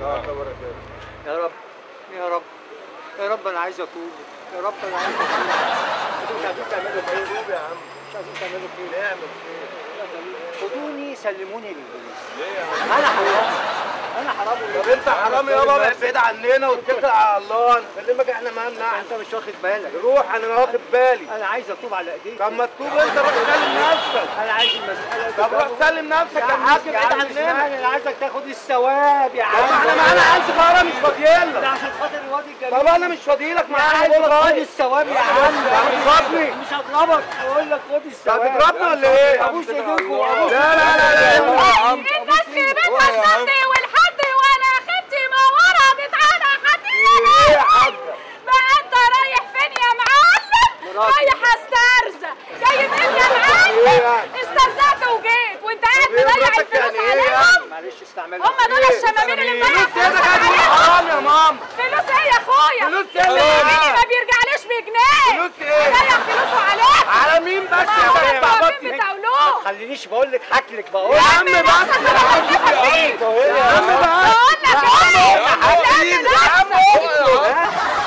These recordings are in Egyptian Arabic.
اه كبرت يا رب يا رب يا رب انا عايز اتوب يا رب انا عايز اتوب انتوا مش عارفين تعملوا خير توب يا عم مش عارفين تعملوا خير نعمل خير خدوني سلموني للبوليس ليه يا عم انا حرام انا حرام طب انت حرام يابا ما تبعد عننا واتكل على الله نسلمك احنا مالنا انت مش واخد بالك روح انا واخد بالي انا عايز اتوب على ايديك طب ما تتوب انت روح سلم نفسك انا عايز المساله دي طب روح تاخد- سلم نفسك يا عم- حاج يا ابعد عم عننا اسمعني، انا عايزك تاخد الثواب يا طب عم احنا معانا عيال صغيره مش ده فاضيين عشان خاطر الواد الجميل طب انا مش فاضيلك يا معانا عم بقول لك خد خد الثواب يا عم هتضربني مش هضربك بقول لك خد الثواب هتضربني ولا ايه؟ ابوس ايديكم ابوس لا لا لا لا يا عم الناس في بيتها الشطي والحد وانا خدتي منوره بتعالى ايه خديني يا حاجه بقى انت رايح فين يا معلم رايح استرزق جاي منين يا ايه معلم يعني؟ استرزقت وجيت وانت قاعد طب ايه تضيع مراتك الفلوس يعني ايه عليهم معلش استعمل هم دول الشمامين اللي مضيع فلوس ايه فلوس ده كانت عليهم حرام يا ماما فلوس ايه يا اخويا فلوس ايه اللي مين معاك؟ ما بيرجعليش بجنيه فلوس ايه؟ ضيع فلوسه عليك على مين بس يا ما هو بنت الطوابين بتاعلوه ما تخلينيش بقول لك حكلك بقول يا لك عم بس يا عم يا عم بس بقول لك ايه حبيبي يا عم اقعد.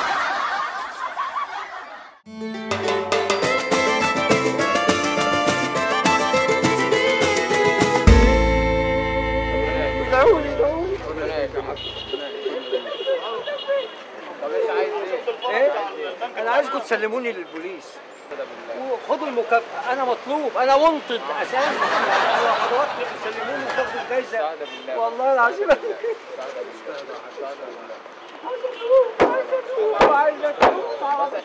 دعوني دعوني ايه انا عايزكم تسلموني للبوليس وخدوا المكافأة أنا مطلوب أنا منطد أساسا لو حضراتكم تسلموني وتاخدوا الجايزة والله العظيم عايز أتوب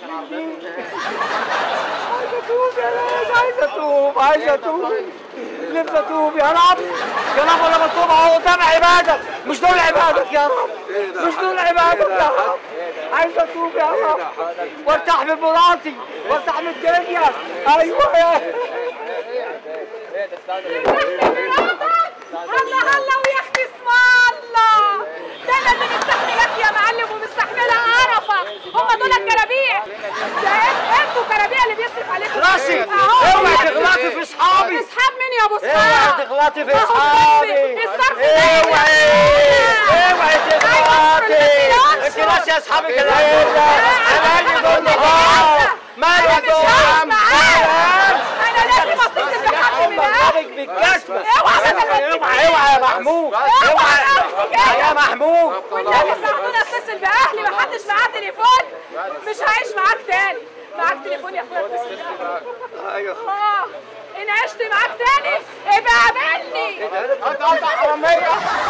عايز أتوب يا ناس عايز أتوب عايز أتوب نفسي أتوب يا رب يا رب أنا بتوب أهو قدام عبادك مش دول عبادك يا رب مش دول عبادك يا رب عايز أتوب يا رب وارتاح من مراتي وارتاح من الدنيا أيوه يا هلا هلا ويا اختي اسم الله ده انا اللي مستحملك يا معلم ومستحمله قرفه هم دول الكرابيع ده انت- انتوا كرابيع اللي بيصرف عليكم راسي أهو اوعي يا تغلطي ابني. في اصحابي اصحاب مين يا ابو اوعي صحاب تغلطي في ما هو اصحابي الصرف- الصرف ده اوعي اوعي تغلطي انت ناسي اصحابك العيله انا اللي دول اه مالك انا مش هقعد دول معاك انا لازم اتصل بحد من اهلي ضربك بالجزمه اوعى تغلطي اوعى اوعى يا محمود اوعى اوعى يا محمود والنبي ساعدوني اتصل باهلي ما حدش معاه تليفون مش هعيش معاك تاني معاك تليفون يا اخويا اتصل بأهلي. ايوه اه ان عشت معاك تاني ابقى قابلني هتقطع حراميه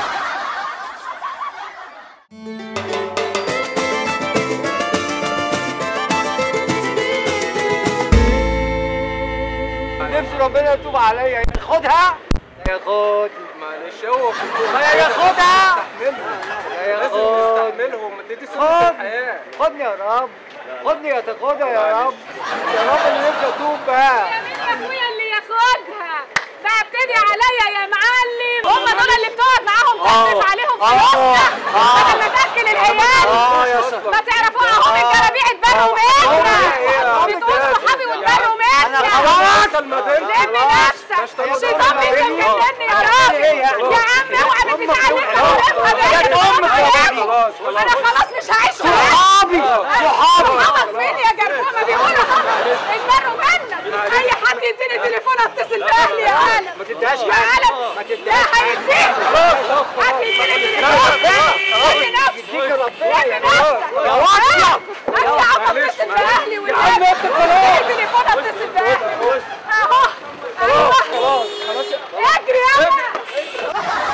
نفسي ربنا يتوب عليا خدها ياخد معلش هو ما ياخدها يا لازم ياخد نستحملهم دي دي سنه خد الحياه خدني يا رب خدني يا تاخدها يا رب يا رب اللي نفسي اتوب بقى يا مين يا اخويا اللي ياخدها ده ابتدي عليا يا معلم هم دول اللي بتقعد معاهم تصرف عليهم آه. فلوسنا آه. بدل ما تاكل العيال اه يا صاحبي ما تعرفوا اهم الجرابيع اتبروا منك بتقول صحابي واتبروا انا منك خلاص لم نفسك الشيطان بيكلمني يا رب يا عم اوعى بتتعلم يا امك يا بني. خلاص خلاص انا خلاص مش هعيش معاك صحابي صحابي صحابك فين يا جربومه بيقولوا اتبروا منك اي حد يديني تليفون اتصل باهلي يا عالم ما تديهاش يا يا عالم ما لا تديهاش هيديك حد يديني تليفون ادي نفسك يديك ربنا ادي يا نفسك يا واطية انت يا عم اتصل باهلي يا عم انت خلاص اديني تليفون اتصل باهلي اهو ايوه اجري يلا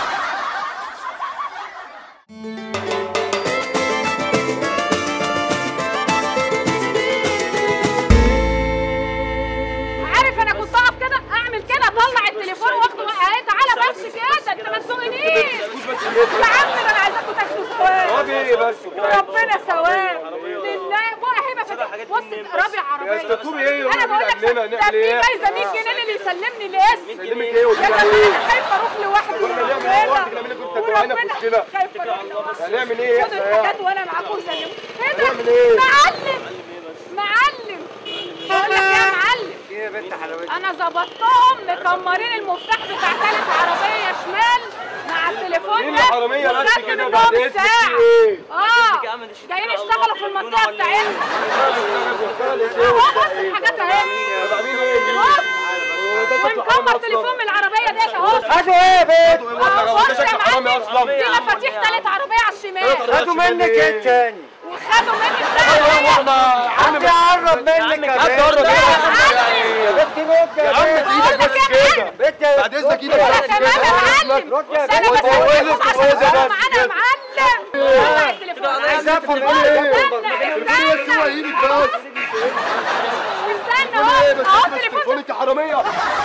عارف انا كنت اقف كده اعمل كده اطلع التليفون واخده اهي تعالى بس كده انت ما تسوقنيش يا عم ده انا عايزاكم تاخدوا ثواب هو ايه بس ربنا ثواب لله بقى هبه فتح بص رابع عربيه يا استاذ ايه انا بقول لك نعملها ده نعمل في ايه جايزه 100 جنيه اللي يسلمني الاسم سلمك ايه يا وكده جماعه ايه انا خايفه اروح لوحدي كنا نعمل لوحدك، نعمل لك كنت هتبقى هنا في وربنا وشنا. خايفه اروح لوحدي هنعمل ايه خدوا احنا الحاجات وانا معاكم سلموا ايه ده هنعمل ايه؟ معلم معلم بقول لك يا معلم ايه يا بنت حلاوتك انا ظبطتهم مكمرين المفتاح بتاع تالت عربيه شمال مع التليفون مين ده الحرامية بس وخدت كده منهم بعد إذنك الساعة في إيه؟ اه جايين يشتغلوا في المنطقة بتاعتنا اهو بص الحاجات اهي طالعين ايه بص ونكمل تليفون من العربية دي اهو خدوا ايه يا بيت آه، بص يا حرامي معلم اصلا دي مفاتيح تالت عربية على الشمال خدوا منك ايه تاني وخدوا مني الساعة حد يقرب منك يا حد يقرب بنت. منك. يا بنت نوت يا عم بنت بقول لك يا معلم بنت بعد إذنك إيدك ولا بس كمان يا معلم رد يا ده انا بنت. بسويكم عشان بوظ- بوظ تقعدوا بس معانا يا معلم طلع التليفون عايز افهم استنى ايه استنى ايدك بس استنى اهو اهو التليفون تليفونك يا حراميه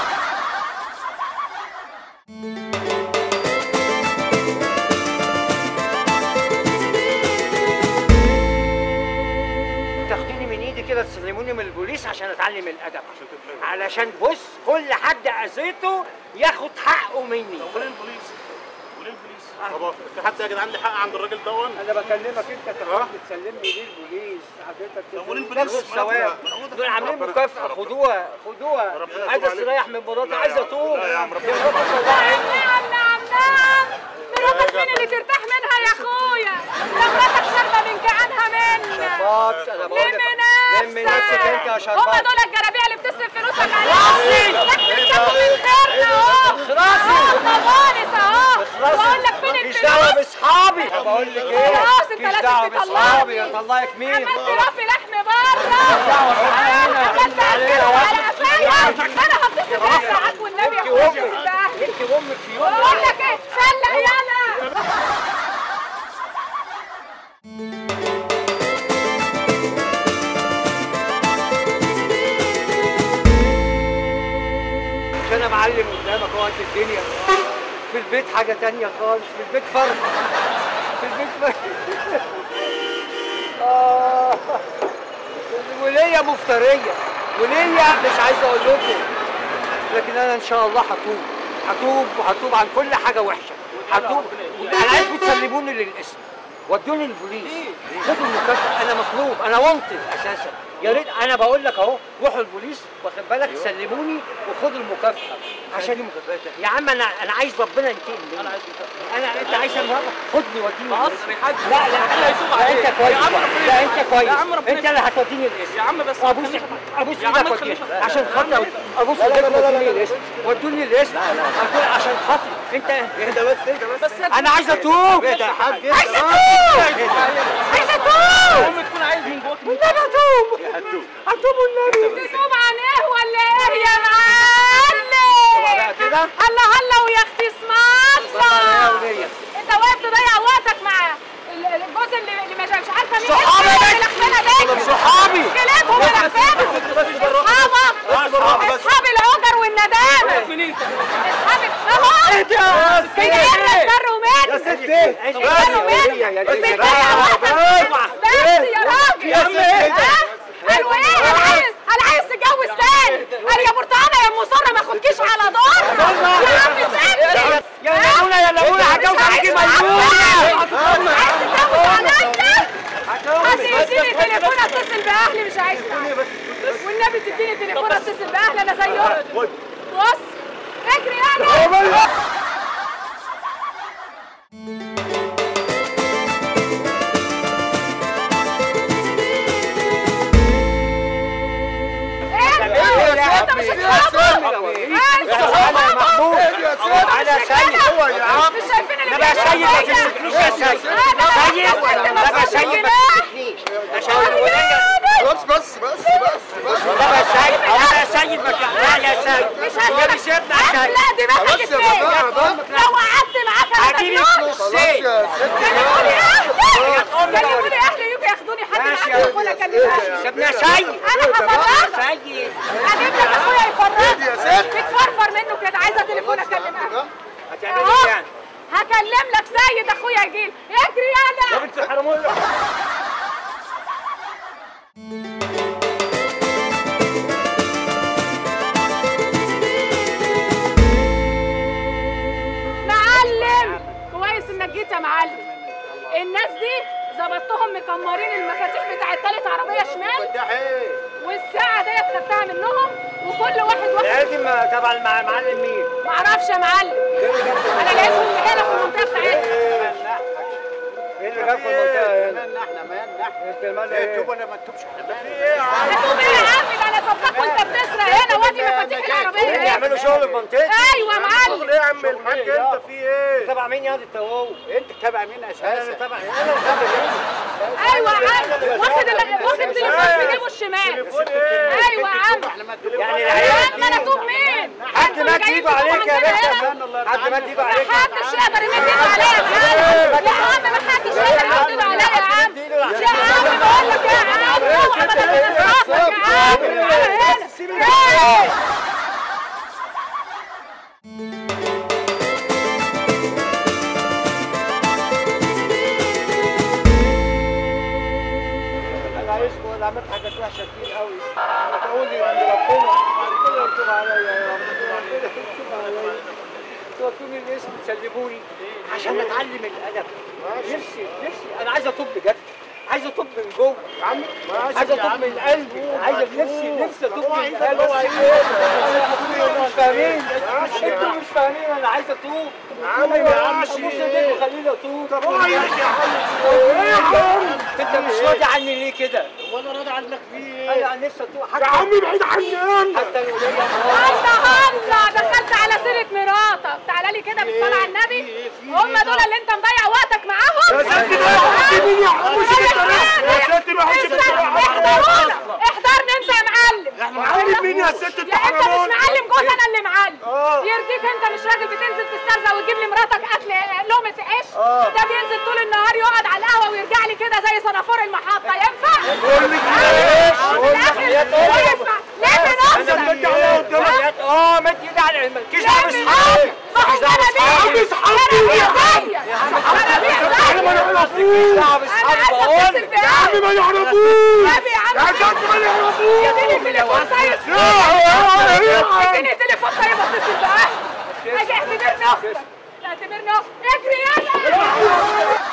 تاخدوني من ايدي كده تسلموني من البوليس عشان اتعلم الادب علشان بص كل حد اذيته ياخد حقه مني وليه البوليس؟ وليه البوليس؟ طب في حد يا جدعان لي حق عند الراجل دون؟ انا بكلمك انت تاخد تسلمني ليه البوليس حضرتك طب وليه البوليس؟ نفس الثواب دول عاملين مكافأة خدوها خدوها ربنا عايز يتوب عليك. استريح من مراتي لا عايز يا عم. اتوب لا يا عم، ربنا دي مراتي طلعت عيني. نعم نعم نعم مراتك فين اللي ترتاح منها يا اخويا ده مراتك شاربه من جعانها منك شربات انا بقول لك لم لم نفسك انت يا نفسك هم شربات دول الجرابيع اللي بتصرف فلوسك عليهم لكن تاخد من خيرنا اهو اخرسي. اهو طوالس اهو بقول لك فين مالكيش دعوه الفلوس باصحابي بقول لك ايه خلاص، انت مالكيش لازم دعوه تطلعني. باصحابي اطلعك مين عملت رفي لحم بره هنا. عملت عليها على واحد. قفايا انا هتصل بيها ساعات والنبي يا انت اخويا امك اتصل باهلي انت امك في يوم بقول لك ايه سلق يلا مش انا معلم قدامك اهو قد الدنيا في البيت حاجه تانية خالص في البيت فرق في البيت فرق آه. وليا مفتريه وليا مش عايز اقول لكم لكن انا ان شاء الله هتوب هتوب وهتوب عن كل حاجه وحشه هتوب انا عايزكم تسلموني للاسم ودوني البوليس خدوا المكافاه انا مطلوب انا وانتد اساسا يا ريت انا بقول لك اهو روحوا البوليس واخد بالك سلموني وخدوا المكافاه عشان يا عم انا انا عايز ربنا ينتقم مني انا عايز انا انت عايز النهارده خدني وديني القسم. لا لا لا انت كويس لا انت كويس انت اللي هتوديني الاسم يا عم بس ابوس ابوس يا عم ايدك ما وديني تخليش- عشان خاطر ابوس ايدك وديني الاسم ودوني الاسم أقول عشان خاطري انت اهدى بس اهدى بس بس انا عايز اتوب اهدى يا حاج عايز اتوب عايز اتوب المهم تكون عايز من جواك والنبي اتوب اتوب والنبي تتوب عن ايه ولا ايه يا معلم بقى كده؟ هلا هلا ويا اختي اسم يا الله ولية. انت واقف تضيع وقتك مع ال- الجوز اللي اللي مش مش عارفه مين صحابي اسمه بس. ملخبنه ده صحابي. خلاتهم ملخبنه اصحابك اصحاب العجر والندامه منين انت؟ اصحاب اهو اهدى يا ست. كده يا ضروا مني يا ست ضروا مني يا ست. بتضيع وقتك بس يا راجل يا عم ايه؟ ها؟ قالوا ايه انا عايز انا عايز تتجوز تاني قال يا برتقانه يا ام سره ما اخدكيش على دار يا عم سيبني يا لمونة يا لمونة هتجوز عليكي مجنونة عايز تتجوز عليا هتديني تليفون اتصل باهلي مش عايز معاك. والنبي تديني تليفون اتصل باهلي انا زي اختي بص اجري يلا ايه انت مش اصحابه انا محمود على سيد هو يا عم مش شايفين اللي لا بقى سيد ما تمسكنيش يا سيد سيد لا بقى سيد ما تمسكنيش عشان الولية بس بس بس بس بس لا بقى سيد لا بقى سيد ما تمسكنيش لا يا سيد مش النبي هسيبك سيبنا يا سيد لا دماغك خلاص يا اتنين جماعة بقى. لو قعدت معاك انا هجيبك مجنون خلاص نصين يا ست كلموني اهلي كلموني اهلي يجوا ياخدوني حد ماشي معاك يا تليفون اكلمها سيبنا يا سيد انا هفرغك سيد اجيب لك اخويا يفرغك يا ست. بتفرفر منه كده عايزه تليفون اكلمها هتعملي ايه يعني؟ هكلم لك سيد اخويا يجيلي اجري يا يلا بنت حرامية معلم كويس انك جيت يا معلم الناس دي ظبطتهم مكمرين المفاتيح بتاعت تالت عربيه شمال فتح ايه والساعه ديت خدتها منهم وكل واحد واخد العيال دي ما- تبع المع- معلم مين؟ معرفش يا معلم انا لقيتهم هنا في المنطقه بتاعتنا ايه اللي جاب في المنطقه هنا؟ مالنا احنا مالنا احنا انت مالك ايه ايه؟ توب انا ما تتوبش احنا مالنا هتقوم ايه يا عم ده انا صدقك وانت بتسرق هنا وادي مفاتيح العربيه اللي هنا يعملوا شغل في منطقتي؟ ايوه يا معلم ايه يا عم الحاج انت في ايه؟ تبع مين يا دي انت وهو؟ انت تابع مين انا اساسا؟ تبع انا تبع مين؟ ايوه يا عم واخد ال- واخد تليفون في جيبه الشمال ايوه يا عم احنا ما يعني يا العيال عم انا توب مين؟ حد مد ايده عليك يا بنت بنت حد مد ايده عليك محدش يقدر يمد ايده عليا يا معلم يا عم محدش يقدر يمد ايده عليا يا عم يا عم بقول لك يا عم اوعى ما تلمس راسك يا عم تعالى هنا إيه؟ انا عايزكم ولا عملت حاجات وحشه كتير قوي بقول لي عند ربنا ربنا يكتب عليا يا رب ربنا يكتب عليا تودوني الاسم تسلموني عشان اتعلم الادب نفسي نفسي انا عايز اتوب بجد عايز اتوب من جوه يا عم عايز اتوب من قلبي عايز نفسي نفسي اتوب من قلبي انتوا مش فاهمين انتوا مش فاهمين انا عايز اتوب يا عم يا عم بص ايديك وخليني اتوب طب هو يا عم ايه يا عم انت مش راضي عني ليه كده؟ وانا راضي عنك في ايه؟ انا نفسي اتوب حتى يا عم بعيد عني انت حتى الولية الله الله دخلت على سيرة مراتك تعالى لي كده بالصلاة على النبي هم دول اللي انت مضيع وقتك معاهم يا ستي بقى حطي مين يا عم مش انت يا ستي بقى حطي احضرونا احضرني انت يا معلم معلم مين يا ست انت يا انت مش حرمان معلم جوز انا اللي معلم اه. يرضيك انت مش راجل بتنزل تسترزق وتجيب لي مراتك اكل لقمه عيش اه. ده بينزل طول النهار يقعد على القهوه ويرجع لي كده زي صنافور المحطه ينفع؟ بقول لك ليش؟ في الاخر ينفع ليه بنفسك؟ انت عليا قدامك اه مد ايدي على مالكيش ليه دعوه بنفسك؟ ما هو انا بيه اصحابي. انا بيه زيك انا بيه احنا ما زيك نعرفوش دعوه انا باصحابي عايزه بقول اتصل يا عم بأهلي ما يعرفوش نبي يا عم يا ست ما يعرفوش اديني تليفون طيب اديني تليفون طيب اتصل بأهلي اجي اعتبرني اختك اعتبرني اختك اجري يلا